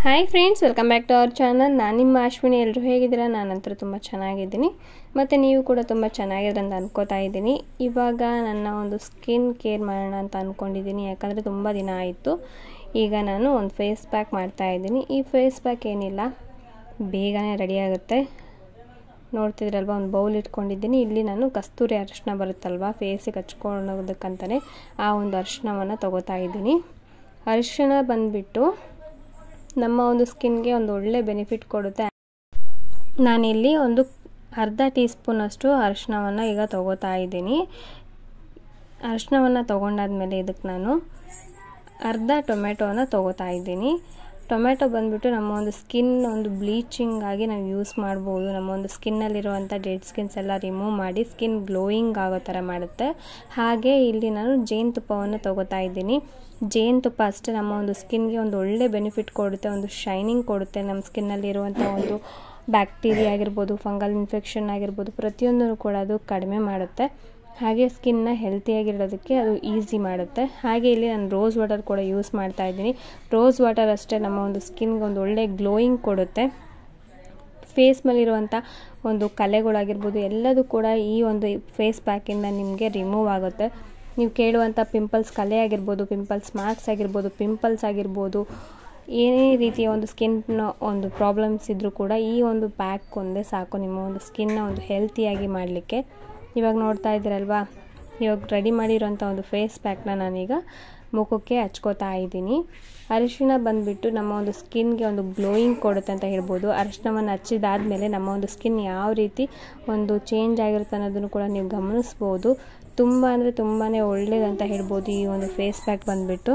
hi friends welcome back to our channel ನಾನು ನಿಮ್ಮ ಅಶ್ವಿನಿ ಎಲ್ಲರೂ ಹೇಗಿದ್ದೀರಾ ನಾನಂತೂ ತುಂಬ ಚೆನ್ನಾಗಿದ್ದೀನಿ ಮತ್ತು ನೀವು ಕೂಡ ತುಂಬ ಚೆನ್ನಾಗಿದ್ರೆ ಅಂತ ಅನ್ಕೋತಾ ಇದ್ದೀನಿ ಇವಾಗ ನನ್ನ ಒಂದು ಸ್ಕಿನ್ ಕೇರ್ ಮಾಡೋಣ ಅಂತ ಅಂದ್ಕೊಂಡಿದ್ದೀನಿ ಯಾಕಂದರೆ ತುಂಬ ದಿನ ಆಯಿತು ಈಗ ನಾನು ಒಂದು ಫೇಸ್ ಪ್ಯಾಕ್ ಮಾಡ್ತಾ ಇದ್ದೀನಿ ಈ ಫೇಸ್ ಪ್ಯಾಕ್ ಏನಿಲ್ಲ ಬೇಗನೆ ರೆಡಿ ಆಗುತ್ತೆ ನೋಡ್ತಿದ್ರಲ್ವ ಒಂದು ಬೌಲ್ ಇಟ್ಕೊಂಡಿದ್ದೀನಿ ಇಲ್ಲಿ ನಾನು ಕಸ್ತೂರಿ ಅರಿಶಿನ ಬರುತ್ತಲ್ವ ಫೇಸಿಗೆ ಹಚ್ಕೊಳ್ಳೋದಕ್ಕಂತಲೇ ಆ ಒಂದು ಅರಿಶಿನವನ್ನು ತೊಗೋತಾ ಇದ್ದೀನಿ ಅರಿಶಿನ ಬಂದುಬಿಟ್ಟು ನಮ್ಮ ಒಂದು ಸ್ಕಿನ್ಗೆ ಒಂದು ಒಳ್ಳೆ ಬೆನಿಫಿಟ್ ಕೊಡುತ್ತೆ ನಾನಿಲ್ಲಿ ಒಂದು ಅರ್ಧ ಟೀ ಸ್ಪೂನಷ್ಟು ಅರಿಶಿನವನ್ನು ಈಗ ತೊಗೋತಾ ಇದ್ದೀನಿ ಅರಿಶಿನವನ್ನು ತೊಗೊಂಡಾದ್ಮೇಲೆ ಇದಕ್ಕೆ ನಾನು ಅರ್ಧ ಟೊಮೆಟೊನ ತೊಗೋತಾ ಇದ್ದೀನಿ ಟೊಮೆಟೊ ಬಂದುಬಿಟ್ಟು ನಮ್ಮ ಒಂದು ಸ್ಕಿನ್ ಒಂದು ಬ್ಲೀಚಿಂಗ್ ಆಗಿ ನಾವು ಯೂಸ್ ಮಾಡ್ಬೋದು ನಮ್ಮ ಒಂದು ಸ್ಕಿನ್ನಲ್ಲಿರುವಂಥ ಡೆಡ್ ಸ್ಕಿನ್ಸ್ ಎಲ್ಲ ರಿಮೂವ್ ಮಾಡಿ ಸ್ಕಿನ್ ಗ್ಲೋಯಿಂಗ್ ಆಗೋ ಥರ ಮಾಡುತ್ತೆ ಹಾಗೆ ಇಲ್ಲಿ ನಾನು ಜೇನುತುಪ್ಪವನ್ನು ತೊಗೋತಾ ಇದ್ದೀನಿ ಜೇನುತುಪ್ಪ ಅಷ್ಟೇ ನಮ್ಮ ಒಂದು ಸ್ಕಿನ್ಗೆ ಒಂದು ಒಳ್ಳೆ ಬೆನಿಫಿಟ್ ಕೊಡುತ್ತೆ ಒಂದು ಶೈನಿಂಗ್ ಕೊಡುತ್ತೆ ನಮ್ಮ ಸ್ಕಿನ್ನಲ್ಲಿರುವಂಥ ಒಂದು ಬ್ಯಾಕ್ಟೀರಿಯಾ ಆಗಿರ್ಬೋದು ಫಂಗಲ್ ಇನ್ಫೆಕ್ಷನ್ ಆಗಿರ್ಬೋದು ಪ್ರತಿಯೊಂದನ್ನು ಕೂಡ ಅದು ಕಡಿಮೆ ಮಾಡುತ್ತೆ ಹಾಗೆ ಸ್ಕಿನ್ನ ಹೆಲ್ತಿಯಾಗಿರೋದಕ್ಕೆ ಅದು ಈಸಿ ಮಾಡುತ್ತೆ ಹಾಗೆ ಇಲ್ಲಿ ನಾನು ರೋಸ್ ವಾಟರ್ ಕೂಡ ಯೂಸ್ ಮಾಡ್ತಾ ಇದ್ದೀನಿ ರೋಸ್ ವಾಟರ್ ಅಷ್ಟೇ ನಮ್ಮ ಒಂದು ಸ್ಕಿನ್ಗೆ ಒಂದು ಒಳ್ಳೆ ಗ್ಲೋಯಿಂಗ್ ಕೊಡುತ್ತೆ ಫೇಸ್ ಮೇಲಿರುವಂಥ ಒಂದು ಕಲೆಗಳಾಗಿರ್ಬೋದು ಎಲ್ಲದೂ ಕೂಡ ಈ ಒಂದು ಫೇಸ್ ಪ್ಯಾಕಿಂದ ನಿಮಗೆ ರಿಮೂವ್ ಆಗುತ್ತೆ ನೀವು ಕೇಳುವಂಥ ಪಿಂಪಲ್ಸ್ ಕಲೆ ಆಗಿರ್ಬೋದು ಪಿಂಪಲ್ಸ್ ಮಾರ್ಕ್ಸ್ ಆಗಿರ್ಬೋದು ಪಿಂಪಲ್ಸ್ ಆಗಿರ್ಬೋದು ಏನೇ ರೀತಿಯ ಒಂದು ಸ್ಕಿನ್ ಒಂದು ಪ್ರಾಬ್ಲಮ್ಸ್ ಇದ್ದರೂ ಕೂಡ ಈ ಒಂದು ಪ್ಯಾಕ್ ಒಂದೇ ಸಾಕು ನಿಮ್ಮ ಒಂದು ಸ್ಕಿನ್ನ ಒಂದು ಹೆಲ್ತಿಯಾಗಿ ಮಾಡಲಿಕ್ಕೆ ಇವಾಗ ನೋಡ್ತಾ ಇದ್ದೀರಲ್ವಾ ಇವಾಗ ರೆಡಿ ಮಾಡಿರೋಂಥ ಒಂದು ಫೇಸ್ ಪ್ಯಾಕ್ನ ನಾನೀಗ ಮುಖಕ್ಕೆ ಹಚ್ಕೋತಾ ಇದ್ದೀನಿ ಅರಿಶಿಣ ಬಂದುಬಿಟ್ಟು ನಮ್ಮ ಒಂದು ಸ್ಕಿನ್ಗೆ ಒಂದು ಗ್ಲೋಯಿಂಗ್ ಕೊಡುತ್ತೆ ಅಂತ ಹೇಳ್ಬೋದು ಅರಿಶಿಣವನ್ನು ಹಚ್ಚಿದಾದ್ಮೇಲೆ ನಮ್ಮ ಒಂದು ಸ್ಕಿನ್ ಯಾವ ರೀತಿ ಒಂದು ಚೇಂಜ್ ಆಗಿರುತ್ತೆ ಅನ್ನೋದನ್ನು ಕೂಡ ನೀವು ಗಮನಿಸ್ಬೋದು ತುಂಬ ಅಂದರೆ ತುಂಬಾ ಒಳ್ಳೇದಂತ ಹೇಳ್ಬೋದು ಈ ಒಂದು ಫೇಸ್ ಪ್ಯಾಕ್ ಬಂದುಬಿಟ್ಟು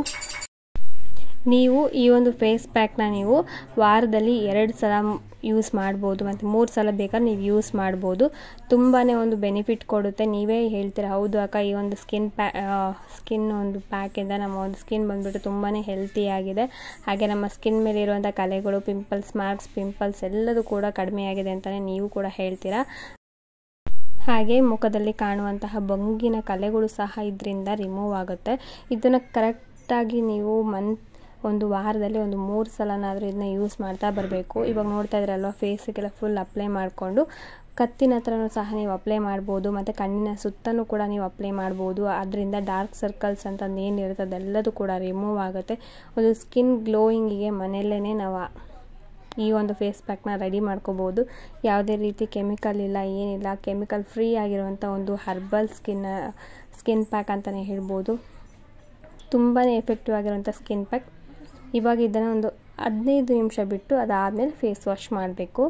ನೀವು ಈ ಒಂದು ಫೇಸ್ ಪ್ಯಾಕ್ನ ನೀವು ವಾರದಲ್ಲಿ ಎರಡು ಸಲ ಯೂಸ್ ಮಾಡ್ಬೋದು ಮತ್ತು ಮೂರು ಸಲ ಬೇಕಾದ್ರೆ ನೀವು ಯೂಸ್ ಮಾಡ್ಬೋದು ತುಂಬಾ ಒಂದು ಬೆನಿಫಿಟ್ ಕೊಡುತ್ತೆ ನೀವೇ ಹೇಳ್ತೀರ ಹೌದು ಅಕ್ಕ ಈ ಒಂದು ಸ್ಕಿನ್ ಪ್ಯಾ ಸ್ಕಿನ್ ಒಂದು ಪ್ಯಾಕಿಂದ ನಮ್ಮ ಒಂದು ಸ್ಕಿನ್ ಬಂದುಬಿಟ್ಟು ತುಂಬಾ ಹೆಲ್ತಿಯಾಗಿದೆ ಹಾಗೆ ನಮ್ಮ ಸ್ಕಿನ್ ಮೇಲೆ ಇರುವಂಥ ಕಲೆಗಳು ಪಿಂಪಲ್ಸ್ ಮಾರ್ಕ್ಸ್ ಪಿಂಪಲ್ಸ್ ಎಲ್ಲದೂ ಕೂಡ ಕಡಿಮೆಯಾಗಿದೆ ಅಂತಲೇ ನೀವು ಕೂಡ ಹೇಳ್ತೀರಾ ಹಾಗೆ ಮುಖದಲ್ಲಿ ಕಾಣುವಂತಹ ಬಂಗಿನ ಕಲೆಗಳು ಸಹ ಇದರಿಂದ ರಿಮೂವ್ ಆಗುತ್ತೆ ಇದನ್ನು ಕರೆಕ್ಟಾಗಿ ನೀವು ಮಂತ್ ಒಂದು ವಾರದಲ್ಲಿ ಒಂದು ಮೂರು ಸಲನಾದರೂ ಇದನ್ನ ಯೂಸ್ ಮಾಡ್ತಾ ಬರಬೇಕು ಇವಾಗ ನೋಡ್ತಾ ಇದ್ರಲ್ವ ಫೇಸಿಗೆಲ್ಲ ಫುಲ್ ಅಪ್ಲೈ ಮಾಡಿಕೊಂಡು ಕತ್ತಿನ ಹತ್ರನೂ ಸಹ ನೀವು ಅಪ್ಲೈ ಮಾಡ್ಬೋದು ಮತ್ತು ಕಣ್ಣಿನ ಸುತ್ತಲೂ ಕೂಡ ನೀವು ಅಪ್ಲೈ ಮಾಡ್ಬೋದು ಅದರಿಂದ ಡಾರ್ಕ್ ಸರ್ಕಲ್ಸ್ ಅಂತ ಏನಿರುತ್ತೆ ಅದೆಲ್ಲದೂ ಕೂಡ ರಿಮೂವ್ ಆಗುತ್ತೆ ಒಂದು ಸ್ಕಿನ್ ಗ್ಲೋಯಿಂಗಿಗೆ ಮನೆಯಲ್ಲೇ ನಾವು ಈ ಒಂದು ಫೇಸ್ ಪ್ಯಾಕ್ನ ರೆಡಿ ಮಾಡ್ಕೋಬೋದು ಯಾವುದೇ ರೀತಿ ಕೆಮಿಕಲ್ ಇಲ್ಲ ಏನಿಲ್ಲ ಕೆಮಿಕಲ್ ಫ್ರೀ ಆಗಿರುವಂಥ ಒಂದು ಹರ್ಬಲ್ ಸ್ಕಿನ್ ಸ್ಕಿನ್ ಪ್ಯಾಕ್ ಅಂತಲೇ ಹೇಳ್ಬೋದು ತುಂಬಾ ಎಫೆಕ್ಟಿವ್ ಆಗಿರುವಂಥ ಸ್ಕಿನ್ ಪ್ಯಾಕ್ ಇವಾಗ ಇದನ್ನು ಒಂದು ಹದಿನೈದು ನಿಮಿಷ ಬಿಟ್ಟು ಅದಾದಮೇಲೆ ಫೇಸ್ ವಾಶ್ ಮಾಡಬೇಕು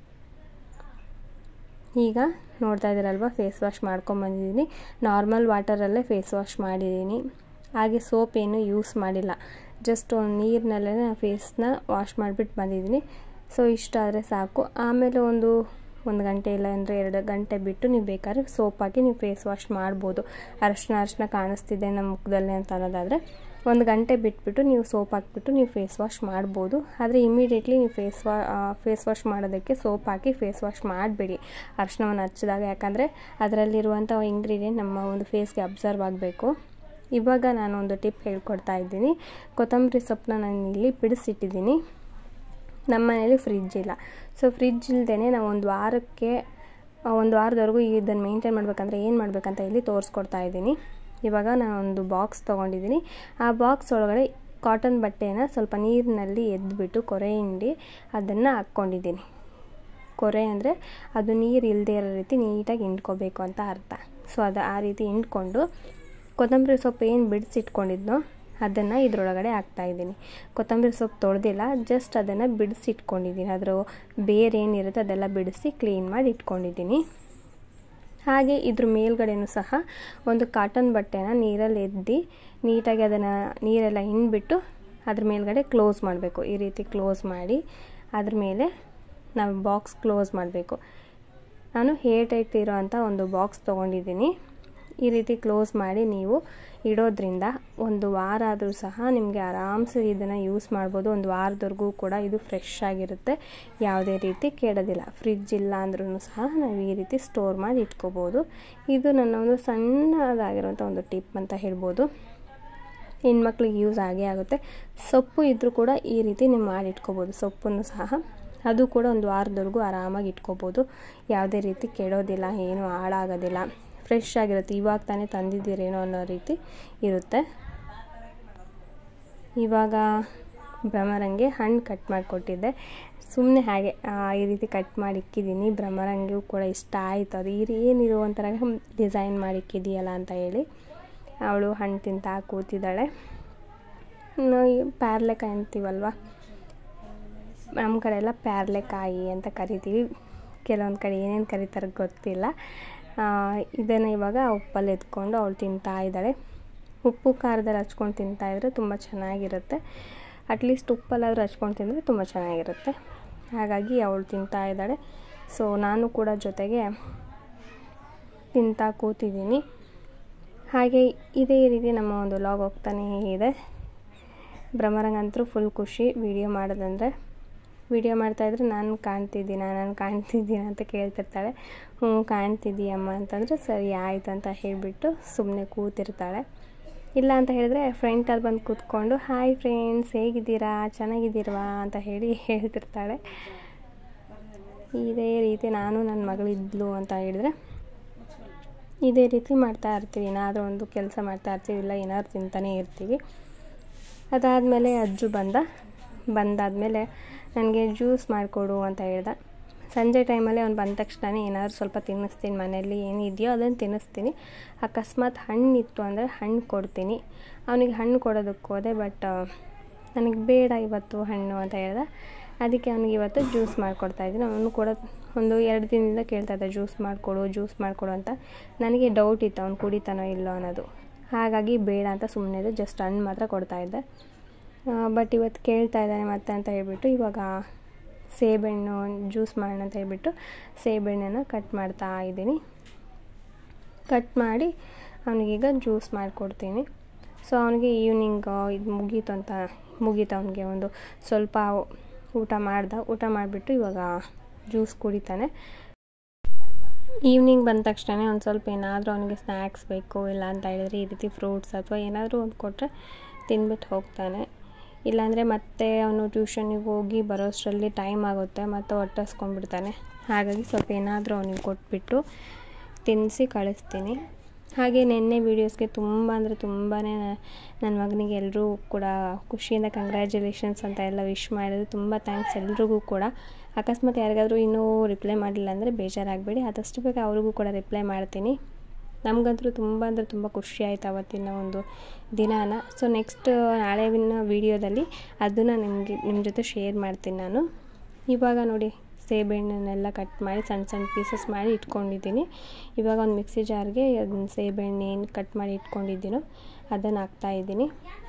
ಈಗ ನೋಡ್ತಾ ಇದ್ದೀರಲ್ವ ಫೇಸ್ ವಾಶ್ ಮಾಡ್ಕೊಂಬಂದಿದ್ದೀನಿ ನಾರ್ಮಲ್ ವಾಟರಲ್ಲೇ ಫೇಸ್ ವಾಶ್ ಮಾಡಿದ್ದೀನಿ ಹಾಗೆ ಸೋಪ್ ಏನು ಯೂಸ್ ಮಾಡಿಲ್ಲ ಜಸ್ಟ್ ಒಂದು ನೀರಿನಲ್ಲೇ ನಾನು ಫೇಸ್ನ ವಾಶ್ ಮಾಡಿಬಿಟ್ಟು ಬಂದಿದ್ದೀನಿ ಸೊ ಇಷ್ಟ ಆದರೆ ಸಾಕು ಆಮೇಲೆ ಒಂದು ಒಂದು ಗಂಟೆ ಇಲ್ಲ ಅಂದರೆ ಎರಡು ಗಂಟೆ ಬಿಟ್ಟು ನೀವು ಬೇಕಾದ್ರೆ ಸೋಪ್ ಹಾಕಿ ನೀವು ಫೇಸ್ ವಾಶ್ ಮಾಡ್ಬೋದು ಅರಶಿನ ಅರಶಿನ ಕಾಣಿಸ್ತಿದೆ ನಮ್ಮ ಮುಖದಲ್ಲಿ ಅಂತ ಅನ್ನೋದಾದರೆ ಒಂದು ಗಂಟೆ ಬಿಟ್ಬಿಟ್ಟು ನೀವು ಸೋಪ್ ಹಾಕ್ಬಿಟ್ಟು ನೀವು ಫೇಸ್ ವಾಶ್ ಮಾಡ್ಬೋದು ಆದರೆ ಇಮಿಡಿಯೇಟ್ಲಿ ನೀವು ಫೇಸ್ ವಾ ಫೇಸ್ ವಾಶ್ ಮಾಡೋದಕ್ಕೆ ಸೋಪ್ ಹಾಕಿ ಫೇಸ್ ವಾಶ್ ಮಾಡಬೇಡಿ ಅರಿಶಿನವನ್ನು ಹಚ್ಚಿದಾಗ ಯಾಕಂದರೆ ಅದರಲ್ಲಿರುವಂಥ ಇಂಗ್ರೀಡಿಯೆಂಟ್ ನಮ್ಮ ಒಂದು ಫೇಸ್ಗೆ ಅಬ್ಸರ್ವ್ ಆಗಬೇಕು ಇವಾಗ ನಾನು ಒಂದು ಟಿಪ್ ಹೇಳ್ಕೊಡ್ತಾ ಇದ್ದೀನಿ ಕೊತ್ತಂಬರಿ ಸೊಪ್ಪನ್ನ ನಾನು ಇಲ್ಲಿ ಬಿಡಿಸಿಟ್ಟಿದ್ದೀನಿ ನಮ್ಮ ಮನೇಲಿ ಫ್ರಿಜ್ ಇಲ್ಲ ಸೊ ಫ್ರಿಜ್ ಇಲ್ಲದೇ ನಾವು ಒಂದು ವಾರಕ್ಕೆ ಒಂದು ವಾರದವರೆಗೂ ಇದನ್ನು ಮೇಂಟೈನ್ ಮಾಡಬೇಕಂದ್ರೆ ಏನು ಮಾಡಬೇಕಂತ ಇಲ್ಲಿ ತೋರಿಸ್ಕೊಡ್ತಾ ಇದ್ದೀನಿ ಇವಾಗ ನಾನು ಒಂದು ಬಾಕ್ಸ್ ತೊಗೊಂಡಿದ್ದೀನಿ ಆ ಬಾಕ್ಸ್ ಒಳಗಡೆ ಕಾಟನ್ ಬಟ್ಟೆನ ಸ್ವಲ್ಪ ನೀರಿನಲ್ಲಿ ಎದ್ದುಬಿಟ್ಟು ಕೊರೆ ಹಿಂಡಿ ಅದನ್ನು ಹಾಕ್ಕೊಂಡಿದ್ದೀನಿ ಕೊರೆ ಅಂದರೆ ಅದು ನೀರು ಇಲ್ಲದೆ ಇರೋ ರೀತಿ ನೀಟಾಗಿ ಹಿಂಡ್ಕೋಬೇಕು ಅಂತ ಅರ್ಥ ಸೊ ಅದು ಆ ರೀತಿ ಹಿಂಡ್ಕೊಂಡು ಕೊತ್ತಂಬರಿ ಸೊಪ್ಪು ಏನು ಬಿಡಿಸಿಟ್ಕೊಂಡಿದ್ನೋ ಅದನ್ನು ಇದರೊಳಗಡೆ ಹಾಕ್ತಾಯಿದ್ದೀನಿ ಕೊತ್ತಂಬರಿ ಸೊಪ್ಪು ತೊಳೆದಿಲ್ಲ ಜಸ್ಟ್ ಅದನ್ನು ಬಿಡಿಸಿಟ್ಕೊಂಡಿದ್ದೀನಿ ಅದರ ಬೇರೆ ಏನಿರುತ್ತೆ ಅದೆಲ್ಲ ಬಿಡಿಸಿ ಕ್ಲೀನ್ ಮಾಡಿ ಇಟ್ಕೊಂಡಿದ್ದೀನಿ ಹಾಗೆ ಇದ್ರ ಮೇಲ್ಗಡೆನೂ ಸಹ ಒಂದು ಕಾಟನ್ ಬಟ್ಟೆನ ನೀರಲ್ಲಿ ಎದ್ದಿ ನೀಟಾಗಿ ಅದನ್ನು ನೀರೆಲ್ಲ ಹಿಂಡ್ಬಿಟ್ಟು ಅದ್ರ ಮೇಲ್ಗಡೆ ಕ್ಲೋಸ್ ಮಾಡಬೇಕು ಈ ರೀತಿ ಕ್ಲೋಸ್ ಮಾಡಿ ಅದ್ರ ಮೇಲೆ ನಾವು ಬಾಕ್ಸ್ ಕ್ಲೋಸ್ ಮಾಡಬೇಕು ನಾನು ಹೇರ್ ಟೈಟ್ ಇರೋ ಅಂಥ ಒಂದು ಬಾಕ್ಸ್ ತೊಗೊಂಡಿದ್ದೀನಿ ಈ ರೀತಿ ಕ್ಲೋಸ್ ಮಾಡಿ ನೀವು ಇಡೋದ್ರಿಂದ ಒಂದು ವಾರ ಆದರೂ ಸಹ ನಿಮಗೆ ಆರಾಮ್ಸೆ ಇದನ್ನು ಯೂಸ್ ಮಾಡ್ಬೋದು ಒಂದು ವಾರದವರೆಗೂ ಕೂಡ ಇದು ಫ್ರೆಶ್ ಆಗಿರುತ್ತೆ ಯಾವುದೇ ರೀತಿ ಕೆಡೋದಿಲ್ಲ ಫ್ರಿಜ್ ಇಲ್ಲ ಅಂದ್ರೂ ಸಹ ನಾವು ಈ ರೀತಿ ಸ್ಟೋರ್ ಮಾಡಿ ಇಟ್ಕೋಬೋದು ಇದು ನನ್ನ ಒಂದು ಸಣ್ಣದಾಗಿರುವಂಥ ಒಂದು ಟಿಪ್ ಅಂತ ಹೇಳ್ಬೋದು ಹೆಣ್ಮಕ್ಳಿಗೆ ಯೂಸ್ ಆಗೇ ಆಗುತ್ತೆ ಸೊಪ್ಪು ಇದ್ದರೂ ಕೂಡ ಈ ರೀತಿ ನೀವು ಮಾಡಿ ಇಟ್ಕೋಬೋದು ಸೊಪ್ಪನ್ನು ಸಹ ಅದು ಕೂಡ ಒಂದು ವಾರದವರೆಗೂ ಆರಾಮಾಗಿ ಇಟ್ಕೋಬೋದು ಯಾವುದೇ ರೀತಿ ಕೆಡೋದಿಲ್ಲ ಏನೂ ಹಾಳಾಗೋದಿಲ್ಲ ಫ್ರೆಶ್ ಆಗಿರುತ್ತೆ ಇವಾಗ ತಾನೇ ತಂದಿದ್ದೀರೇನೋ ಅನ್ನೋ ರೀತಿ ಇರುತ್ತೆ ಇವಾಗ ಭ್ರಮರಂಗೆ ಹಣ್ಣು ಕಟ್ ಮಾಡಿಕೊಟ್ಟಿದ್ದೆ ಸುಮ್ಮನೆ ಹಾಗೆ ಈ ರೀತಿ ಕಟ್ ಮಾಡಿ ಇಕ್ಕಿದ್ದೀನಿ ಭ್ರಮರಂಗಿಗೂ ಕೂಡ ಇಷ್ಟ ಆಯಿತು ಅದು ಈ ಏನಿರೋ ಒಂಥರ ಡಿಸೈನ್ ಮಾಡಿ ಇಕ್ಕಿದೆಯಲ್ಲ ಅಂತ ಹೇಳಿ ಅವಳು ಹಣ್ಣು ತಿಂತಾ ಕೂತಿದ್ದಾಳೆ ಪ್ಯಾರ್ಲೆಕಾಯಿ ಅಂತೀವಲ್ವ ನಮ್ಮ ಕಡೆ ಎಲ್ಲ ಪ್ಯಾರ್ಲೆಕಾಯಿ ಅಂತ ಕರಿತೀವಿ ಕೆಲವೊಂದು ಕಡೆ ಏನೇನು ಕರೀತಾರೆ ಗೊತ್ತಿಲ್ಲ ಇದನ್ನು ಇವಾಗ ಉಪ್ಪಲ್ಲಿ ಎತ್ಕೊಂಡು ಅವಳು ತಿಂತಾ ಇದ್ದಾಳೆ ಉಪ್ಪು ಖಾರದಲ್ಲಿ ಹಚ್ಕೊಂಡು ತಿಂತಾಯಿದ್ರೆ ತುಂಬ ಚೆನ್ನಾಗಿರುತ್ತೆ ಅಟ್ಲೀಸ್ಟ್ ಉಪ್ಪಲ್ಲಾದರೂ ಹಚ್ಕೊಂಡು ತಿಂದರೆ ತುಂಬ ಚೆನ್ನಾಗಿರುತ್ತೆ ಹಾಗಾಗಿ ಅವಳು ತಿಂತಾ ಇದ್ದಾಳೆ ಸೊ ನಾನು ಕೂಡ ಜೊತೆಗೆ ತಿಂತಾ ಕೂತಿದ್ದೀನಿ ಹಾಗೆ ಇದೇ ರೀತಿ ನಮ್ಮ ಒಂದು ಲಾಗ್ ಹೋಗ್ತಾನೇ ಇದೆ ಭ್ರಮರಂಗಂತರೂ ಫುಲ್ ಖುಷಿ ವಿಡಿಯೋ ಮಾಡೋದಂದರೆ ವಿಡಿಯೋ ಮಾಡ್ತಾಯಿದ್ರೆ ನಾನು ಕಾಣ್ತಿದ್ದೀನ ನಾನು ಕಾಣ್ತಿದ್ದೀನ ಅಂತ ಕೇಳ್ತಿರ್ತಾಳೆ ಹ್ಞೂ ಕಾಣ್ತಿದ್ದೀಯಮ್ಮ ಅಂತಂದರೆ ಸರಿ ಆಯ್ತು ಅಂತ ಹೇಳಿಬಿಟ್ಟು ಸುಮ್ಮನೆ ಕೂತಿರ್ತಾಳೆ ಇಲ್ಲ ಅಂತ ಹೇಳಿದ್ರೆ ಫ್ರೆಂಟಲ್ಲಿ ಬಂದು ಕೂತ್ಕೊಂಡು ಹಾಯ್ ಫ್ರೆಂಡ್ಸ್ ಹೇಗಿದ್ದೀರಾ ಚೆನ್ನಾಗಿದ್ದೀರವಾ ಅಂತ ಹೇಳಿ ಹೇಳ್ತಿರ್ತಾಳೆ ಇದೇ ರೀತಿ ನಾನು ನನ್ನ ಮಗಳಿದ್ಲು ಅಂತ ಹೇಳಿದ್ರೆ ಇದೇ ರೀತಿ ಮಾಡ್ತಾ ಇರ್ತೀವಿ ಏನಾದರೂ ಒಂದು ಕೆಲಸ ಮಾಡ್ತಾ ಇರ್ತೀವಿ ಇಲ್ಲ ಏನಾದ್ರು ತಿಂತಾನೇ ಇರ್ತೀವಿ ಅದಾದಮೇಲೆ ಅಜ್ಜು ಬಂದ ಬಂದಾದಮೇಲೆ ನನಗೆ ಜ್ಯೂಸ್ ಮಾಡಿಕೊಡು ಅಂತ ಹೇಳ್ದ ಸಂಜೆ ಟೈಮಲ್ಲಿ ಅವ್ನು ಬಂದ ತಕ್ಷಣ ಏನಾದರೂ ಸ್ವಲ್ಪ ತಿನ್ನಿಸ್ತೀನಿ ಮನೆಯಲ್ಲಿ ಏನಿದೆಯೋ ಅದನ್ನು ತಿನ್ನಿಸ್ತೀನಿ ಅಕಸ್ಮಾತ್ ಹಣ್ಣು ಇತ್ತು ಅಂದರೆ ಹಣ್ಣು ಕೊಡ್ತೀನಿ ಅವನಿಗೆ ಹಣ್ಣು ಕೊಡೋದಕ್ಕೆ ಹೋದೆ ಬಟ್ ನನಗೆ ಬೇಡ ಇವತ್ತು ಹಣ್ಣು ಅಂತ ಹೇಳ್ದ ಅದಕ್ಕೆ ಅವನಿಗೆ ಇವತ್ತು ಜ್ಯೂಸ್ ಮಾಡಿಕೊಡ್ತಾಯಿದ್ದೀನಿ ಅವನು ಕೂಡ ಒಂದು ಎರಡು ದಿನದಿಂದ ಕೇಳ್ತಾ ಇದ್ದ ಜ್ಯೂಸ್ ಮಾಡಿಕೊಡು ಜ್ಯೂಸ್ ಮಾಡಿಕೊಡು ಅಂತ ನನಗೆ ಡೌಟ್ ಇತ್ತು ಅವ್ನು ಕುಡಿತಾನೋ ಇಲ್ಲೋ ಅನ್ನೋದು ಹಾಗಾಗಿ ಬೇಡ ಅಂತ ಸುಮ್ಮನೆ ಜಸ್ಟ್ ಹಣ್ಣು ಮಾತ್ರ ಕೊಡ್ತಾಯಿದ್ದೆ ಬಟ್ ಇವತ್ತು ಕೇಳ್ತಾ ಇದ್ದಾನೆ ಮತ್ತೆ ಅಂತ ಹೇಳ್ಬಿಟ್ಟು ಇವಾಗ ಸೇಬೆಹಣ್ಣು ಜ್ಯೂಸ್ ಮಾಡೋಣ ಅಂತ ಹೇಳ್ಬಿಟ್ಟು ಸೇಬೆಹಣ್ಣನ್ನು ಕಟ್ ಮಾಡ್ತಾ ಇದ್ದೀನಿ ಕಟ್ ಮಾಡಿ ಅವನಿಗೀಗ ಜ್ಯೂಸ್ ಮಾಡಿಕೊಡ್ತೀನಿ ಸೊ ಅವನಿಗೆ ಈವ್ನಿಂಗ್ ಇದು ಮುಗೀತು ಅಂತ ಮುಗೀತು ಅವನಿಗೆ ಒಂದು ಸ್ವಲ್ಪ ಊಟ ಮಾಡ್ದ ಊಟ ಮಾಡಿಬಿಟ್ಟು ಇವಾಗ ಜ್ಯೂಸ್ ಕುಡಿತಾನೆ ಈವ್ನಿಂಗ್ ಬಂದ ತಕ್ಷಣ ಒಂದು ಸ್ವಲ್ಪ ಏನಾದರೂ ಅವನಿಗೆ ಸ್ನ್ಯಾಕ್ಸ್ ಬೇಕು ಇಲ್ಲ ಅಂತ ಹೇಳಿದ್ರೆ ಈ ರೀತಿ ಫ್ರೂಟ್ಸ್ ಅಥವಾ ಏನಾದರೂ ಒಂದು ಕೊಟ್ಟರೆ ತಿಂದ್ಬಿಟ್ಟು ಹೋಗ್ತಾನೆ ಇಲ್ಲಾಂದರೆ ಮತ್ತೆ ಅವನು ಟ್ಯೂಷನಿಗೆ ಹೋಗಿ ಬರೋಷ್ಟರಲ್ಲಿ ಟೈಮ್ ಆಗುತ್ತೆ ಮತ್ತು ಹೊಟ್ಟಸ್ಕೊಂಡ್ಬಿಡ್ತಾನೆ ಹಾಗಾಗಿ ಸ್ವಲ್ಪ ಏನಾದರೂ ಅವನಿಗೆ ಕೊಟ್ಬಿಟ್ಟು ತಿನ್ನಿಸಿ ಕಳಿಸ್ತೀನಿ ಹಾಗೆ ನಿನ್ನೆ ವೀಡಿಯೋಸ್ಗೆ ತುಂಬ ಅಂದರೆ ತುಂಬಾ ನನ್ನ ಮಗನಿಗೆ ಎಲ್ಲರೂ ಕೂಡ ಖುಷಿಯಿಂದ ಕಂಗ್ರ್ಯಾಚುಲೇಷನ್ಸ್ ಅಂತ ಎಲ್ಲ ವಿಶ್ ಮಾಡಿದ್ರು ತುಂಬ ಥ್ಯಾಂಕ್ಸ್ ಎಲ್ರಿಗೂ ಕೂಡ ಅಕಸ್ಮಾತ್ ಯಾರಿಗಾದರೂ ಇನ್ನೂ ರಿಪ್ಲೈ ಮಾಡಿಲ್ಲ ಅಂದರೆ ಬೇಜಾರಾಗಬೇಡಿ ಆದಷ್ಟು ಬೇಗ ಅವ್ರಿಗೂ ಕೂಡ ರಿಪ್ಲೈ ಮಾಡ್ತೀನಿ ನಮಗಂತೂ ತುಂಬ ಅಂದರೆ ತುಂಬ ಖುಷಿ ಆಯಿತು ಅವತ್ತಿನ ಒಂದು ದಿನಾನ ಸೊ ನೆಕ್ಸ್ಟ್ ನಾಳೆವಿನ ವೀಡಿಯೋದಲ್ಲಿ ಅದನ್ನು ನಿಮಗೆ ನಿಮ್ಮ ಜೊತೆ ಶೇರ್ ಮಾಡ್ತೀನಿ ನಾನು ಇವಾಗ ನೋಡಿ ಸೇಬೆಹಣ್ಣನ್ನೆಲ್ಲ ಕಟ್ ಮಾಡಿ ಸಣ್ಣ ಸಣ್ಣ ಪೀಸಸ್ ಮಾಡಿ ಇಟ್ಕೊಂಡಿದ್ದೀನಿ ಇವಾಗ ಒಂದು ಮಿಕ್ಸಿ ಜಾರ್ಗೆ ಅದನ್ನ ಸೇಬೆಹಣ್ಣು ಏನು ಕಟ್ ಮಾಡಿ ಇಟ್ಕೊಂಡಿದ್ದೀನೋ ಅದನ್ನು ಹಾಕ್ತಾಯಿದ್ದೀನಿ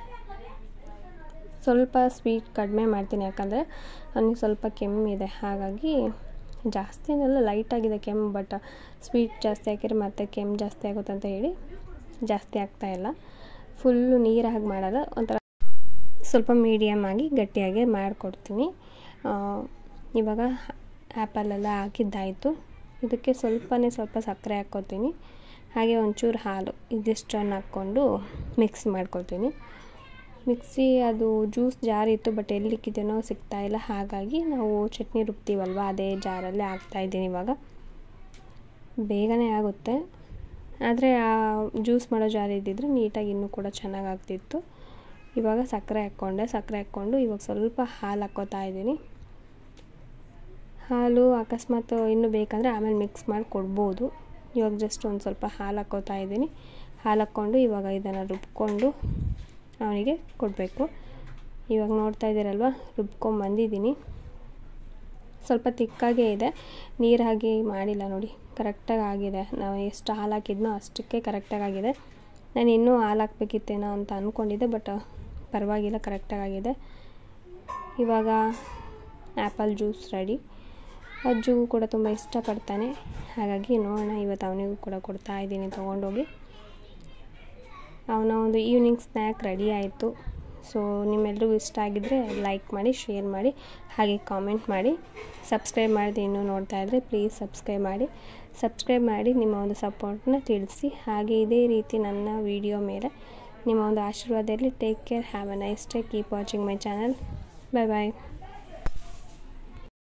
ಸ್ವಲ್ಪ ಸ್ವೀಟ್ ಕಡಿಮೆ ಮಾಡ್ತೀನಿ ಯಾಕಂದರೆ ಅವನಿಗೆ ಸ್ವಲ್ಪ ಕೆಮ್ಮಿದೆ ಹಾಗಾಗಿ ಜಾಸ್ತಿ ಏನೆಲ್ಲ ಲೈಟಾಗಿದೆ ಕೆಮ್ಮು ಬಟ್ ಸ್ವೀಟ್ ಜಾಸ್ತಿ ಹಾಕಿದ್ರೆ ಮತ್ತೆ ಕೆಮ್ಮು ಜಾಸ್ತಿ ಆಗುತ್ತೆ ಅಂತ ಹೇಳಿ ಜಾಸ್ತಿ ಆಗ್ತಾಯಿಲ್ಲ ಫುಲ್ಲು ನೀರು ಹಾಗೆ ಮಾಡಲ್ಲ ಒಂಥರ ಸ್ವಲ್ಪ ಮೀಡಿಯಮ್ ಆಗಿ ಗಟ್ಟಿಯಾಗಿ ಮಾಡಿಕೊಡ್ತೀನಿ ಇವಾಗ ಆ್ಯಪಲ್ಲೆಲ್ಲ ಹಾಕಿದ್ದಾಯಿತು ಇದಕ್ಕೆ ಸ್ವಲ್ಪನೇ ಸ್ವಲ್ಪ ಸಕ್ಕರೆ ಹಾಕ್ಕೊತೀನಿ ಹಾಗೆ ಒಂಚೂರು ಹಾಲು ಇದಿಷ್ಟನ್ನು ಹಾಕ್ಕೊಂಡು ಮಿಕ್ಸಿ ಮಾಡ್ಕೊಳ್ತೀನಿ ಮಿಕ್ಸಿ ಅದು ಜ್ಯೂಸ್ ಜಾರ್ ಇತ್ತು ಬಟ್ ಎಲ್ಲಿಕ್ಕಿದ್ದೇನೋ ಸಿಗ್ತಾ ಇಲ್ಲ ಹಾಗಾಗಿ ನಾವು ಚಟ್ನಿ ರುಬ್ತೀವಲ್ವ ಅದೇ ಜಾರಲ್ಲಿ ಹಾಕ್ತಾಯಿದ್ದೀನಿ ಇವಾಗ ಬೇಗನೆ ಆಗುತ್ತೆ ಆದರೆ ಆ ಜ್ಯೂಸ್ ಮಾಡೋ ಜಾರ್ ಇದ್ದಿದ್ರೆ ನೀಟಾಗಿ ಇನ್ನೂ ಕೂಡ ಚೆನ್ನಾಗಿ ಆಗ್ತಿತ್ತು ಇವಾಗ ಸಕ್ಕರೆ ಹಾಕ್ಕೊಂಡೆ ಸಕ್ಕರೆ ಹಾಕ್ಕೊಂಡು ಇವಾಗ ಸ್ವಲ್ಪ ಹಾಲು ಹಾಕ್ಕೋತಾ ಇದ್ದೀನಿ ಹಾಲು ಅಕಸ್ಮಾತ್ ಇನ್ನೂ ಬೇಕಂದರೆ ಆಮೇಲೆ ಮಿಕ್ಸ್ ಮಾಡಿ ಕೊಡ್ಬೋದು ಇವಾಗ ಜಸ್ಟ್ ಒಂದು ಸ್ವಲ್ಪ ಹಾಲು ಹಾಕ್ಕೋತಾ ಇದ್ದೀನಿ ಹಾಲು ಹಾಕ್ಕೊಂಡು ಇವಾಗ ಇದನ್ನು ರುಬ್ಕೊಂಡು ಅವನಿಗೆ ಕೊಡಬೇಕು ಇವಾಗ ನೋಡ್ತಾ ಇದ್ದೀರಲ್ವ ರುಬ್ಕೊಂಬಂದಿದ್ದೀನಿ ಸ್ವಲ್ಪ ತಿಕ್ಕಾಗೇ ಇದೆ ನೀರು ಹಾಕಿ ಮಾಡಿಲ್ಲ ನೋಡಿ ಕರೆಕ್ಟಾಗಿ ಆಗಿದೆ ನಾವು ಎಷ್ಟು ಹಾಲು ಹಾಕಿದ್ನೋ ಅಷ್ಟಕ್ಕೆ ಕರೆಕ್ಟಾಗಿ ಆಗಿದೆ ನಾನು ಇನ್ನೂ ಹಾಲು ಹಾಕ್ಬೇಕಿತ್ತೇನೋ ಅಂತ ಅಂದ್ಕೊಂಡಿದ್ದೆ ಬಟ್ ಪರವಾಗಿಲ್ಲ ಕರೆಕ್ಟಾಗಿ ಆಗಿದೆ ಇವಾಗ ಆ್ಯಪಲ್ ಜ್ಯೂಸ್ ರೆಡಿ ಅಜ್ಜಿಗೂ ಕೂಡ ತುಂಬ ಇಷ್ಟಪಡ್ತಾನೆ ಹಾಗಾಗಿ ನೋಡೋಣ ಇವತ್ತು ಅವನಿಗೂ ಕೂಡ ಕೊಡ್ತಾ ಇದ್ದೀನಿ ತೊಗೊಂಡೋಗಿ ಅವನ ಒಂದು ಈವ್ನಿಂಗ್ ಸ್ನ್ಯಾಕ್ ರೆಡಿ ಆಯಿತು ಸೊ ನಿಮ್ಮೆಲ್ರಿಗೂ ಇಷ್ಟ ಆಗಿದ್ದರೆ ಲೈಕ್ ಮಾಡಿ ಶೇರ್ ಮಾಡಿ ಹಾಗೆ ಕಾಮೆಂಟ್ ಮಾಡಿ ಸಬ್ಸ್ಕ್ರೈಬ್ ಮಾಡಿದೆ ಇನ್ನೂ ನೋಡ್ತಾ ಇದ್ದರೆ ಪ್ಲೀಸ್ ಸಬ್ಸ್ಕ್ರೈಬ್ ಮಾಡಿ ಸಬ್ಸ್ಕ್ರೈಬ್ ಮಾಡಿ ನಿಮ್ಮ ಒಂದು ಸಪೋರ್ಟ್ನ ತಿಳಿಸಿ ಹಾಗೆ ಇದೇ ರೀತಿ ನನ್ನ ವಿಡಿಯೋ ಮೇಲೆ ನಿಮ್ಮ ಒಂದು ಆಶೀರ್ವಾದ ಇರಲಿ take care have a nice day keep watching my channel bye bye